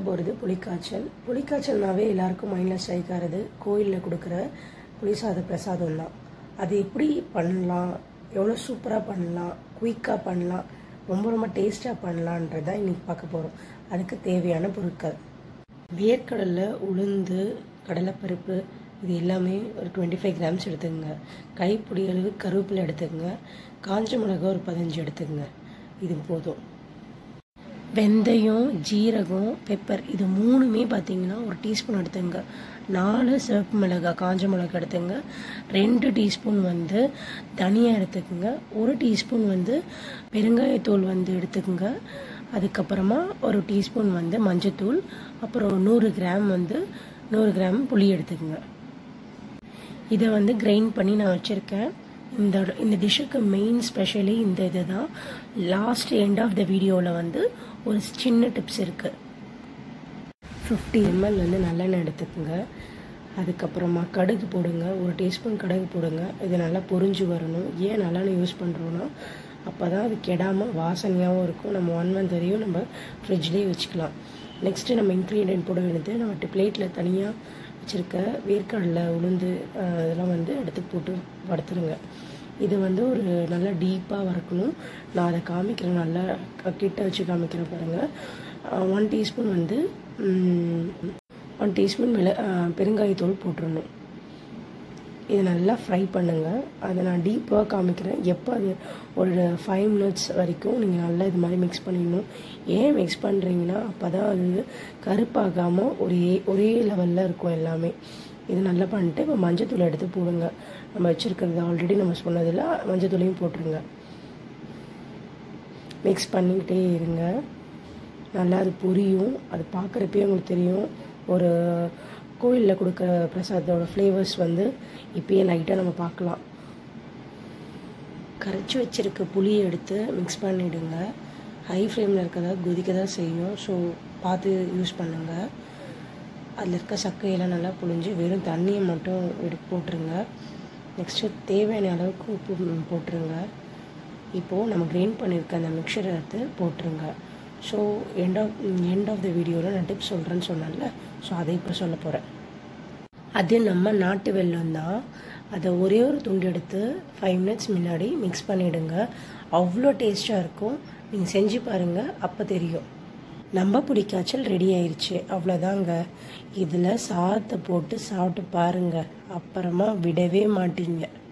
பார்க்க போகிறது புளிக்காய்ச்சல் புளிக்காய்ச்சல்னாவே எல்லாருக்கும் மைண்டில் ஸ்ட்ரைக் ஆகிறது கோயிலில் கொடுக்குற புளிசாத பிரசாதம் தான் அது எப்படி பண்ணலாம் எவ்வளோ சூப்பராக பண்ணலாம் குயிக்காக பண்ணலாம் ரொம்ப ரொம்ப டேஸ்ட்டாக பண்ணலான்றது தான் இன்றைக்கி பார்க்க போகிறோம் அதுக்கு தேவையான பொருட்கள் வேர்க்கடலை உளுந்து கடலைப்பருப்பு இது எல்லாமே ஒரு டுவெண்ட்டி ஃபைவ் கிராம்ஸ் எடுத்துக்கங்க கைப்பிடி அளவு கருவேப்பிலை எடுத்துக்கங்க காஞ்ச மிளகா ஒரு பதினஞ்சு எடுத்துக்கங்க இது போதும் வெந்தயம் ஜீரகம் பெப்பர் இது மூணுமே பார்த்தீங்கன்னா ஒரு டீஸ்பூன் எடுத்துங்க நாலு சிவப்பு மிளகாய் காஞ்ச மிளகாய் எடுத்துங்க ரெண்டு டீஸ்பூன் வந்து தனியா எடுத்துக்கோங்க ஒரு டீஸ்பூன் வந்து பெருங்காயத்தூள் வந்து எடுத்துக்கோங்க அதுக்கப்புறமா ஒரு டீஸ்பூன் வந்து மஞ்சத்தூள் அப்புறம் நூறு கிராம் வந்து நூறு கிராம் புளி எடுத்துக்கோங்க இதை வந்து கிரைண்ட் பண்ணி நான் வச்சுருக்கேன் இந்த இந்த டிஷ்ஷுக்கு மெயின் ஸ்பெஷலி இந்த இது தான் லாஸ்ட் எண்ட் ஆஃப் த வீடியோவில் வந்து ஒரு சின்ன டிப்ஸ் இருக்குது ஃபிஃப்டி எம்எல் வந்து நல்லெண்ணெய் எடுத்துக்கோங்க அதுக்கப்புறமா கடுகு போடுங்க ஒரு டீஸ்பூன் கடுகு போடுங்க இது நல்லா பொரிஞ்சு வரணும் ஏன் நல்லெண்ணெய் யூஸ் பண்ணுறோன்னா அப்போ தான் அது கெடாமல் வாசனையாகவும் இருக்கும் நம்ம ஒன் மந்த் வரையும் நம்ம ஃப்ரிட்ஜ்லேயே வச்சுக்கலாம் நெக்ஸ்ட்டு நம்ம இன்க்ரீடியன்ட் போட வேண்டியது நம்ம பிளேட்டில் தனியாக வச்சுருக்க வேர்க்கடலை உளுந்து இதெல்லாம் வந்து எடுத்து போட்டு வறுத்துருங்க இது வந்து ஒரு நல்லா டீப்பாக வறுக்கணும் நான் அதை காமிக்கிறேன் நல்லா கிட்ட வச்சு காமிக்கிறேன் பாருங்கள் ஒன் டீஸ்பூன் வந்து ஒன் டீஸ்பூன் மிள பெருங்காயத்தூள் போட்டுருணும் இதை நல்லா ஃப்ரை பண்ணுங்கள் அதை நான் டீப்பாக காமிக்கிறேன் எப்போ அது ஒரு ஃபைவ் மினிட்ஸ் வரைக்கும் நீங்கள் நல்லா இது மாதிரி மிக்ஸ் பண்ணிடணும் ஏன் மிக்ஸ் பண்ணுறீங்கன்னா அப்போ தான் அது கருப்பாகாமல் ஒரே ஒரே லெவலில் இருக்கும் எல்லாமே இது நல்லா பண்ணிட்டு இப்போ மஞ்சத்தூள் எடுத்து போடுங்க நம்ம வச்சுருக்கிறது ஆல்ரெடி நம்ம சொன்னதில் மஞ்சத்தூளையும் போட்டுருங்க மிக்ஸ் பண்ணிக்கிட்டே இருங்க நல்லா அது பொரியும் அது பார்க்குறப்பே உங்களுக்கு தெரியும் ஒரு கோயிலில் கொடுக்குற பிரசாதத்தோட ஃப்ளேவர்ஸ் வந்து இப்பயே லைட்டாக நம்ம பார்க்கலாம் கரைச்சி வச்சுருக்க புளியை எடுத்து மிக்ஸ் பண்ணிவிடுங்க ஹை ஃப்ளேமில் இருக்கிறதா கொதிக்க தான் செய்யும் ஸோ பார்த்து யூஸ் பண்ணுங்கள் அதில் இருக்க சக்கையெல்லாம் நல்லா புழிஞ்சு வெறும் தண்ணியை மட்டும் எடு போட்டுருங்க நெக்ஸ்ட்டு தேவையான அளவுக்கு உப்பு போட்டுருங்க இப்போது நம்ம கிரைண்ட் பண்ணியிருக்க அந்த மிக்சரை எடுத்து போட்டுருங்க so end of end of the வீடியோவில் நான் டிப்ஸ் சொல்கிறேன்னு சொன்னேன்ல ஸோ அதை இப்போ சொல்ல போகிறேன் அது நம்ம நாட்டு வெல்லம் தான் அதை ஒரே ஒரு துண்டு எடுத்து ஃபைவ் மினிட்ஸ் முன்னாடி மிக்ஸ் பண்ணிவிடுங்க அவ்வளோ டேஸ்ட்டாக இருக்கும் நீங்கள் செஞ்சு பாருங்கள் அப்போ தெரியும் நம்ம பிடிக்காச்சல் ரெடி ஆயிடுச்சு அவ்வளோதாங்க இதில் சாதத்தை போட்டு சாப்பிட்டு பாருங்கள் அப்புறமா விடவே மாட்டீங்க